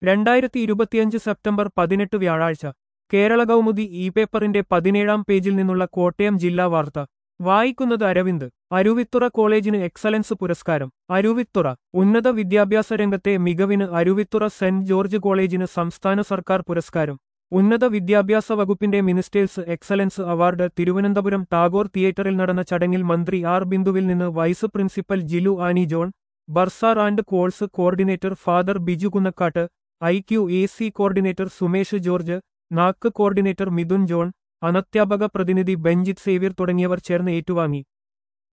രണ്ടായിരത്തി ഇരുപത്തിയഞ്ച് സെപ്റ്റംബർ പതിനെട്ട് വ്യാഴാഴ്ച കേരള കൗമുദി ഇ പേപ്പറിന്റെ പതിനേഴാം പേജിൽ നിന്നുള്ള കോട്ടയം ജില്ലാ വാർത്ത വായിക്കുന്നത് അരവിന്ദ് അരുവിത്തുറ കോളേജിന് എക്സലൻസ് പുരസ്കാരം അരുവിത്തുറ ഉന്നത വിദ്യാഭ്യാസ രംഗത്തെ മികവിന് അരുവിത്തുറ സെന്റ് ജോർജ് കോളേജിന് സംസ്ഥാന സർക്കാർ പുരസ്കാരം ഉന്നത വിദ്യാഭ്യാസ വകുപ്പിന്റെ ministers excellence award Thiruvananthapuram Tagore തിയേറ്ററിൽ നടന്ന ചടങ്ങിൽ മന്ത്രി ആർ ബിന്ദുവിൽ നിന്ന് vice principal Jilu Annie John bursar and course coordinator father Biju Kunnakkattu I Q A C coordinator Sumesh George NAAC coordinator Mithun John അനധ്യാപക പ്രതിനിധി ബെഞ്ചിത് സേവ്യർ തുടങ്ങിയവർ ചേർന്ന് ഏറ്റുവാങ്ങി